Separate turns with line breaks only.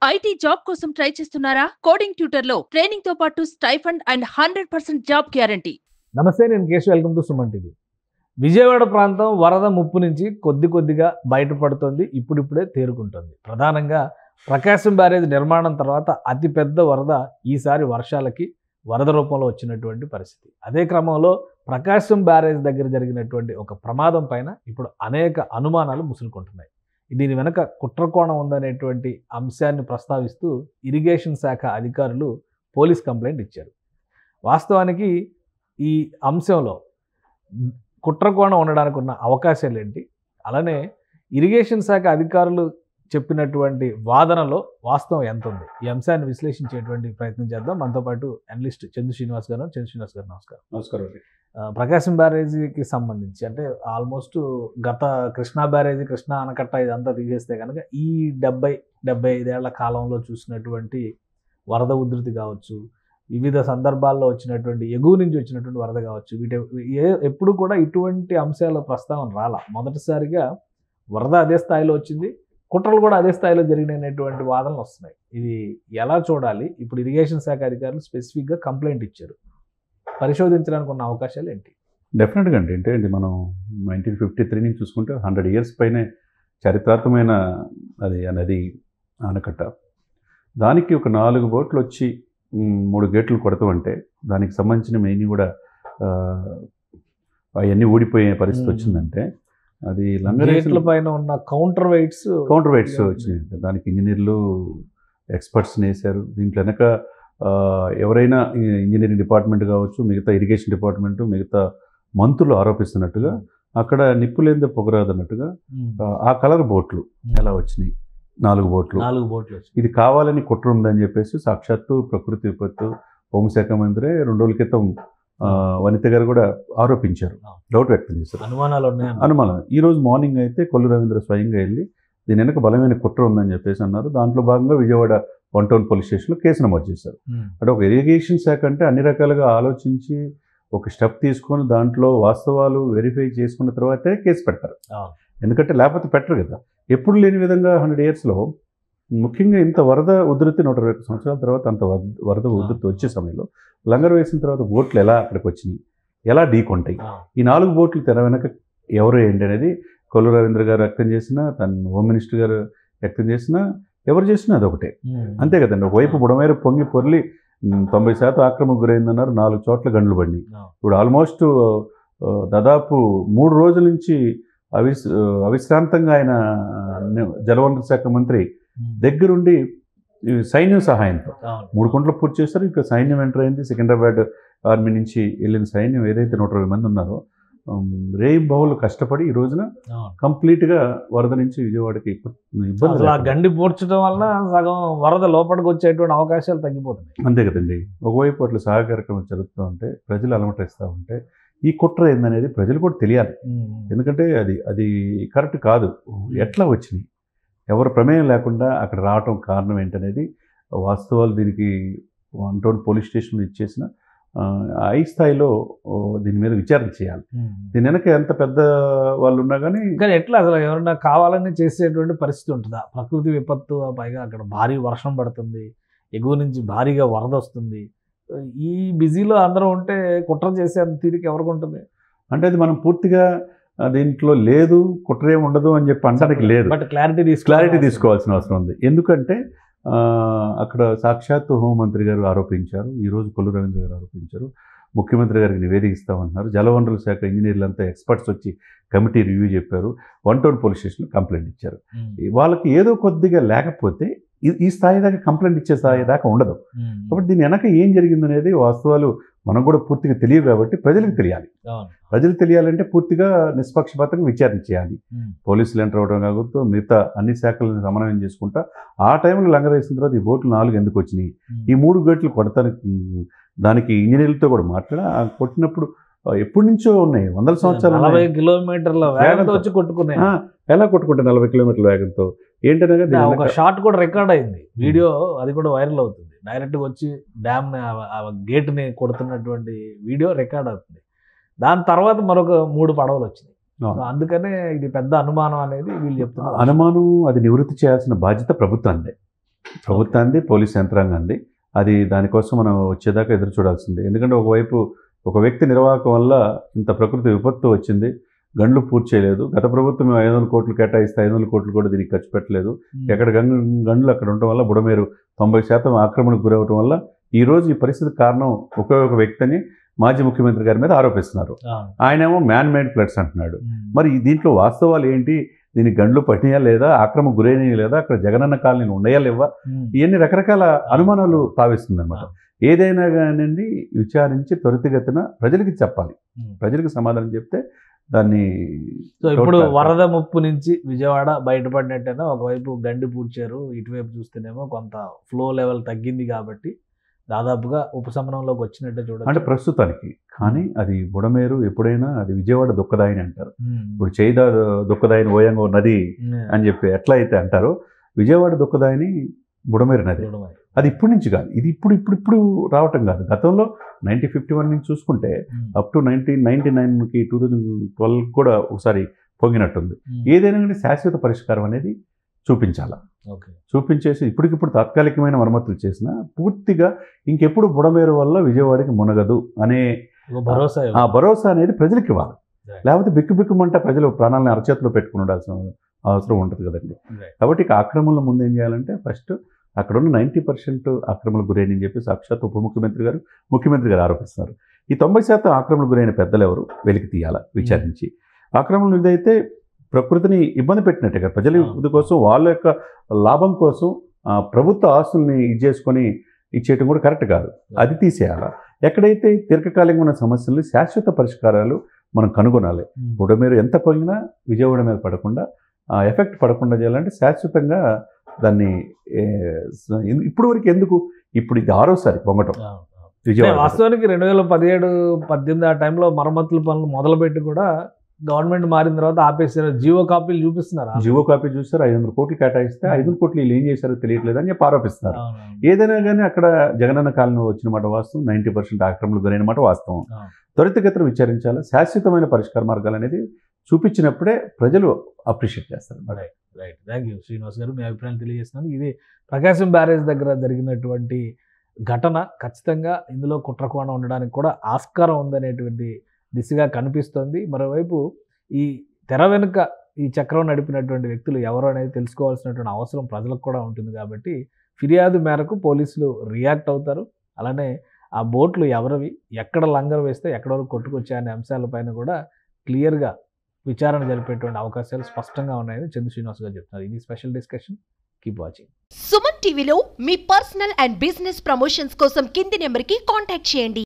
IT job కోసం try చేస్తున్నారా coding tutor లో ట్రైనింగ్ తో పాటు stipend and hundred percent job guarantee
నమస్తే నేను Keshav welcome to Suman TV Vijayawada ప్రాంతం వరద ముప్పు నుంచి కొద్ది కొద్దిగా బయటపడుతోంది ఇప్పుడిప్పుడే తేరుకుంటుంది ప్రధానంగా ప్రకాశం బ్యారేజ్ నిర్మాణం తర్వాత అతిపెద్ద వరద ఈసారి వర్షాలకి వరద రూపంలో వచ్చినటువంటి పరిస్థితి అదే క్రమంలో ప్రకాశం బ్యారేజ్ దగ్గర జరిగినటువంటి ఒక ప్రమాదం పైన ఇప్పుడు అనేక అనుమానాలు ముసులుకుంటున్నాయి దీని వెనక కుట్రకోణం ఉందనేటువంటి అంశాన్ని ప్రస్తావిస్తూ ఇరిగేషన్ శాఖ అధికారులు పోలీస్ కంప్లైంట్ ఇచ్చారు వాస్తవానికి ఈ అంశంలో కుట్రకోణం ఉండడానికి ఉన్న అవకాశాలు ఏంటి అలానే ఇరిగేషన్ శాఖ అధికారులు చెప్పినటువంటి వాదనలో వాస్తవం ఎంత ఉంది ఈ అంశాన్ని విశ్లేషించేటువంటి ప్రయత్నం చేద్దాం మనతో పాటు అనలిస్ట్ చందు శ్రీనివాస్ గారు చందు శ్రీనివాస్ గారు నమస్కారం
నమస్కారం అండి
ఆ, ప్రకాశం బ్యారేజీకి సంబంధించి అంటే ఆల్మోస్ట్ గత కృష్ణా బ్యారేజీ కృష్ణా ఆనకట్ట ఇదంతా తీసేస్తే కనుక ఈ డెబ్బై డెబ్బై ఐదేళ్ల కాలంలో చూసినటువంటి వరద ఉధృతి కావచ్చు వివిధ సందర్భాల్లో వచ్చినటువంటి ఎగువ నుంచి వచ్చినటువంటి వరద కావచ్చు వీటి ఏ ఎప్పుడు కూడా ఇటువంటి అంశాల ప్రస్తావన రాల మొదటిసారిగా వరద అదే స్థాయిలో వచ్చింది కుట్రలు కూడా అదే స్థాయిలో జరిగినటువంటి వాదనలు వస్తున్నాయి ఇది ఎలా చూడాలి ఇప్పుడు ఇరిగేషన్ శాఖ అధికారులు స్పెసిఫిక్గా కంప్లైంట్ ఇచ్చారు పరిశోధించడానికి ఉన్న అవకాశాలు ఏంటి
డెఫినెట్గా అండి అంటే అండి మనం నైన్టీన్ ఫిఫ్టీ త్రీ నుంచి చూసుకుంటే హండ్రెడ్ ఇయర్స్ పైనే చరిత్రాత్మకమైన అది ఆ నది ఆనకట్ట దానికి ఒక నాలుగు బోట్లు వచ్చి మ్, మూడు గేట్లు కొడతామంటే దానికి సంబంధించిన మెయిన్ కూడా ఆ, అవన్నీ ఊడిపోయే పరిస్థితి
మ్.
వచ్చిందంటే అది
గేట్ల
లంగరేట్ల
పైన ఉన్న కౌంటర్ వెయిట్స్
కౌంటర్ వెయిట్స్ వచ్చినాయి దానికి ఇంజనీర్లు ఎక్స్పర్ట్స్ని వేశారు దీంట్లో వెనక ఆ, ఎవరైనా ఈ- ఇంజనీరింగ్ డిపార్ట్మెంట్ కావచ్చు మిగతా ఇరిగేషన్ డిపార్ట్మెంట్ మిగతా మంత్రులు ఆరోపిస్తున్నట్టుగా అక్కడ నిప్పు లేనిదే పొగరాదు అన్నట్టుగా ఆ, ఆ కలర్ బోట్లు ఎలా వచ్చినాయి నాలుగు బోట్లు
నాలుగు బోట్లు వచ్చాయి.
ఇది కావాలని కుట్ర ఉందని చెప్పేసి సాక్షాత్తు ప్రకృతి విపత్తు హోంశాఖ మంత్రి రెండు రోజుల క్రితం ఆ, వనిత గారు కూడా ఆరోపించారు డౌట్ వ్యక్తం చేశారు
అనుమానాలు ఉన్నాయి
అనుమానం ఈ రోజు మార్నింగ్ అయితే కొల్లు రవీంద్ర స్వయంగా వెళ్ళి దీని వెనక బలమైన కుట్ర ఉందని చెప్పేసి అన్నారు దాంట్లో భాగంగా విజయవాడ వన్ టౌన్ పోలీస్ స్టేషన్లో కేసు నమోదు చేశారు అంటే ఒక ఇరిగేషన్ శాఖ అంటే అన్ని రకాలుగా ఆలోచించి ఒక స్టెప్ తీసుకొని దాంట్లో వాస్తవాలు వెరిఫై చేసుకున్న తర్వాతే కేసు పెడతారు
అవును.
ఎందుకంటే లేకపోతే పెట్టరు కదా ఎప్పుడు లేని విధంగా హండ్రెడ్ ఇయర్స్లో ముఖ్యంగా ఇంత వరద ఉధృతి నూట ఇరవై ఒక్క సంవత్సరాల తర్వాత అంత వరద వరద ఉధృతి వచ్చే సమయంలో లంగర్ వేసిన తర్వాత బోట్లు ఎలా అక్కడికి వచ్చినాయి ఎలా ఢీకొంటాయి ఈ నాలుగు బోట్లు తెర వెనక ఎవరు ఏంటి అనేది కొల్లు రవీంద్ర గారు వ్యక్తం చేసినా తన హోమ్ మినిస్టర్ గారు వ్యక్తం చేసినా ఎవరు చేసినా అదొకటే అంతే కదండి ఒకవైపు బుడమేర పొంగి పొర్లి ఉమ్, తొంభై శాతం ఆక్రమణకు గురైందన్నారు నాలుగు చోట్ల గండ్లు పడినాయి ఇప్పుడు ఆల్మోస్ట్ ఆ, దాదాపు మూడు రోజుల నుంచి అవిస్ ఆ, అవిశ్రాంతంగా ఆయన ఆ, జలవనరుల శాఖ మంత్రి దగ్గరుండి ఈ సైన్యం సహాయంతో మూడు కొండలు పూర్తి చేశారు ఇంకా సైన్యం ఎంటర్ అయింది సికింద్రాబాద్ ఆర్మీ నుంచి వెళ్ళిన సైన్యం ఏదైతే నూట ఇరవై మంది ఉన్నారో రేయి బహులు కష్టపడి ఈ రోజున కంప్లీట్గా వరద నుంచి విజయవాడకి ఇబ్బంది
అసలు ఆ
లేకుండా.
గండి పూడ్చడం వల్ల సగం వరద లోపలికి వచ్చేటువంటి అవకాశాలు తగ్గిపోతున్నాయి
అంతే కదండి ఒకవైపు అట్లా సహకారక్రమం జరుగుతూ ఉంటే ప్రజలు అలమటిస్తూ ఉంటే ఈ కుట్ర ఏందనేది ప్రజలు కూడా తెలియాలి ఎందుకంటే అది అది కరెక్ట్ కాదు ఎట్లా వచ్చినాయి ఎవరు ప్రమేయం లేకుండా అక్కడ రావటం కారణం ఏంటనేది వాస్తవాలు దీనికి వన్ టౌన్ పోలీస్ స్టేషన్ ఇచ్చేసిన ఆ, హై స్థాయిలో ఓ, దీని మీద విచారణ చేయాలి దీని వెనక ఎంత పెద్ద వాళ్ళు ఉన్నా కానీ
కానీ ఎట్లా అసలు ఎవరైనా కావాలని చేసేటువంటి పరిస్థితి ఉంటుందా ప్రకృతి విపత్తు పైగా అక్కడ భారీ వర్షం పడుతుంది ఎగువ నుంచి భారీగా వరద వస్తుంది ఈ బిజీలో అందరూ ఉంటే కుట్ర చేసే అంత తీరిక ఎవరికి ఉంటుంది
అంటే అది మనం పూర్తిగా ఆ, దీంట్లో లేదు కుట్ర ఏమి ఉండదు అని చెప్పి అనడానికి లేదు
బట్ క్లారిటీ తీసుకో
క్లారిటీ తీసుకోవాల్సిన అవసరం ఉంది ఎందుకంటే ఆ, అక్కడ సాక్షాత్తు హోంమంత్రి గారు ఆరోపించారు ఈరోజు కొల్లు రవీంద్ర గారు ఆరోపించారు ముఖ్యమంత్రి గారికి నివేదిక ఇస్తామంటున్నారు జలవనరుల శాఖ ఇంజనీర్లు అంతా ఎక్స్పర్ట్స్ వచ్చి కమిటీ రివ్యూ చెప్పారు వన్ టౌన్ పోలీస్ స్టేషన్లో కంప్లైంట్ ఇచ్చారు వాళ్ళకి ఏదో కొద్దిగా లేకపోతే ఈ- ఈ స్థాయి దాకా కంప్లైంట్ ఇచ్చే స్థాయి దాకా ఉండదు కాబట్టి దీని వెనక ఏం జరిగిందనేది వాస్తవాలు మనకు కూడా పూర్తిగా తెలియదు కాబట్టి ప్రజలకు తెలియాలి
అవును.
ప్రజలకు తెలియాలంటే పూర్తిగా నిష్పక్షపాతంగా విచారణ చేయాలి పోలీసులు ఎంటర్ అవడం కాకపోతే మిగతా అన్ని శాఖలను సమన్వయం చేసుకుంటా ఆ టైంలో లంగర్ వేసిన తర్వాత ఈ బోట్లు నాలుగు ఎందుకు వచ్చినాయి ఈ మూడు గేట్లు కొడతానికి ఉమ్, దానికి ఇంజనీర్లతో కూడా మాట్లాడి ఆ కొట్టినప్పుడు ఆ, ఎప్పటి నుంచో ఉన్నాయి వందల సంవత్సరాలు
నలభై
ఉన్నాయి.
కిలోమీటర్ల వేగంతో
వేగంతో.
వచ్చి కొట్టుకున్నాయి
ఆ, ఎలా కొట్టుకుంటారు నలభై కిలోమీటర్ల వేగంతో ఏంటనగా దీని
ఒక
వెనక-
షాట్ కూడా రికార్డ్ అయింది వీడియో అది కూడా వైరల్ అవుతుంది డైరెక్ట్గా వచ్చి డ్యామ్ గేట్ ని కొడుతున్నటువంటి వీడియో రికార్డ్ అవుతుంది దాని తర్వాత మరొక మూడు పడవలు వచ్చినాయి
ఆ.
సో అందుకనే ఇది పెద్ద అనుమానం అనేది వీళ్ళు చెప్తున్నారు
అనుమానం అది నివృత్తి చేయాల్సిన బాధ్యత ప్రభుత్వాన్ని ప్రభుత్వాన్ని పోలీస్ యంత్రాంగాన్ని అది దానికోసం మనం వచ్చేదాకా ఎదురు చూడాల్సిందే ఎందుకంటే ఒకవైపు ఒక వ్యక్తి నిర్వాహకం వల్ల ఇంత ప్రకృతి విపత్తు వచ్చింది గండ్లు పూర్తి చేయలేదు గత ప్రభుత్వం ఐదు వందల కోట్లు కేటాయిస్తే ఐదు వందల కోట్లు కూడా దీనికి ఖర్చు పెట్టలేదు ఎక్కడ గంగ గండ్లు అక్కడ ఉండటం వల్ల బుడమేరు తొంభై శాతం ఆక్రమణకు గురవటం వల్ల ఈ రోజు ఈ పరిస్థితి కారణం ఒకే ఒక వ్యక్తిని మాజీ ముఖ్యమంత్రి గారి మీద ఆరోపిస్తున్నారు
అవును.
ఆయనేమో మ్యాన్ మేడ్ ఫ్లడ్స్ అంటున్నాడు
ఉమ్.
మరి దీంట్లో వాస్తవాలు ఏంటి దీనికి గండ్లు పట్టినాయా లేదా ఆక్రమణ గురైనయా లేదా అక్కడ జగనన్న కాలనీ ఉన్నాయా లేవా
ఉమ్.
ఇవన్నీ రకరకాల అనుమానాలు తావిస్తుంది అనమాట ఏదైనా కానివ్వండి విచారించి త్వరితగతిన ప్రజలకి చెప్పాలి
ఉమ్.
ప్రజలకు సమాధానం చెప్తే దాన్ని
సో ఇప్పుడు
టోటల్
వరద ముప్పు నుంచి విజయవాడ బయటపడినట్టేనా ఒకవైపు గండి పూడ్చారు ఇటువైపు చూస్తేనేమో కొంత ఫ్లో లెవెల్ తగ్గింది కాబట్టి దాదాపుగా ఉపశమనంలోకి వచ్చినట్టే
అంటే
చూడండి
ప్రస్తుతానికి కానీ అది బుడమేరు ఎప్పుడైనా అది విజయవాడ దుఃఖదాయిని అంటారు ఇప్పుడు చేయిదా దుఃఖదాయిని ఓయంగో నది అని చెప్పి ఎట్లా అయితే అంటారో విజయవాడ దుఃఖదాయిని బుడమేరు నది అది ఇప్పటి నుంచి కాదు ఇది ఇప్పుడు ఇప్పుడు ఇప్పుడు రావటం కాదు గతంలో నైన్టీన్ ఫిఫ్టీ వన్ నుంచి చూసుకుంటే అప్ టు నైన్టీన్ నైన్టీ నైన్కి టూ థౌజండ్ ట్వెల్వ్ కూడా ఒకసారి పొంగినట్టుంది ఏదైనా కానీ శాశ్వత పరిష్కారం అనేది చూపించాలా
ఓకే
చూపించేసి ఇప్పటికిప్పుడు తాత్కాలికమైన మరమ్మతులు చేసినా పూర్తిగా ఇంకెప్పుడు బుడమేరు వల్ల విజయవాడకి మునగదు అనే
ఒక భరోసా
ఆ
ఇవ్వాలి.
భరోసా అనేది ప్రజలకు ఇవ్వాలి
Right.
లేకపోతే బిక్కు బిక్కుమంటే ప్రజలు ప్రాణాలను అరచేతిలో పెట్టుకుని ఉండాల్సిన అవసరం ఉంటుంది కదండి
Right.
కాబట్టి ఇక ఆక్రమణల ముందు ఏం చేయాలంటే ఫస్ట్ అక్కడ ఉన్న నైంటీ పర్సెంట్ ఆక్రమణకు గురైనని చెప్పి సాక్షాత్ ఉప ముఖ్యమంత్రి గారు ముఖ్యమంత్రి గారు ఆరోపిస్తున్నారు ఈ తొంభై శాతం ఆక్రమణకు గురైన పెద్దలు ఎవరు వెలికి తీయాలా విచారించి ఆక్రమణలు ఇదైతే ప్రకృతిని ఇబ్బంది పెట్టినట్టే కదా ప్రజల
అవును.
ఇది కోసం వాళ్ళ యొక్క లాభం కోసం ఆ, ప్రభుత్వ ఆస్తుల్ని ఇది చేసుకొని ఇచ్చేయటం కూడా కరెక్ట్ కాదు అది తీసేయాలా ఎక్కడైతే దీర్ఘకాలికంగా ఉన్న సమస్యల్ని శాశ్వత పరిష్కారాలు మనం కనుగొనాలి
ఉమ్.
బుడమేరు ఎంత పొంగినా విజయవాడ మీద పడకుండా ఆ ఎఫెక్ట్ పడకుండా చేయాలంటే శాశ్వతంగా దాన్ని ఏ, స- ఎందు- ఇప్పుడు వరకు ఎందుకు ఇప్పుడు ఇది ఆరోసారి పొంగటం
అవును, అవును. అంటే
విజయవాడ
వాస్తవానికి రెండు వేల పదిహేడు పద్దెనిమిది ఆ టైంలో మరమ్మతుల పనులు మొదలుపెట్టి కూడా గవర్నమెంట్ మారిన తర్వాత ఆపేసారు జీవో కాపీలు చూపిస్తున్నారు
జివో కాపీ చూస్తారు ఐదు వందల కోట్లు కేటాయిస్తే ఐదు వందల కోట్లు వీళ్ళు ఏం చేశారో తెలియట్లేదు అని చెప్పి ఆరోపిస్తున్నారు
అవును, అవును.
ఏదైనా కానీ అక్కడ జగనన్న కాలంలో వచ్చిన మాట వాస్తవం నైంటీ పర్సెంట్ ఆక్రమణలు గురైన మాట వాస్తవం
అవును.
త్వరితగతిన విచారించాలి శాశ్వతమైన పరిష్కార మార్గాలు అనేది చూపించినప్పుడే ప్రజలు అప్రిషియేట్ చేస్తారు
రైట్ థ్యాంక్ యూ శ్రీనివాస్ గారు మీ అభిప్రాయం తెలియజేస్తున్నాను ఇది ప్రకాశం బ్యారేజ్ దగ్గర జరిగినటువంటి ఘటన ఖచ్చితంగా ఇందులో కుట్రకోణం ఉండడానికి కూడా ఆస్కారం ఉందనేటువంటి దిశగా కనిపిస్తోంది మరోవైపు ఈ తెర వెనుక ఈ చక్రం నడిపినటువంటి వ్యక్తులు ఎవరు అనేది తెలుసుకోవాల్సినటువంటి అవసరం ప్రజలకు కూడా ఉంటుంది కాబట్టి ఫిర్యాదు మేరకు పోలీసులు రియాక్ట్ అవుతారు అలానే ఆ బోట్లు ఎవరివి ఎక్కడ లంగర్ వేస్తే ఎక్కడ వరకు కొట్టుకొచ్చాయనే అనే అంశాలపైన కూడా క్లియర్గా విచారణ జరిపేటువంటి అవకాశాలు స్పష్టంగా ఉన్నాయని చంద్ర శ్రీనివాస్ గారు చెప్తున్నారు ఇది special discussion keep watching
Suman టీవీలో మీ పర్సనల్ అండ్ బిజినెస్ ప్రమోషన్స్ కోసం కింది నెంబర్కి కాంటాక్ట్ చేయండి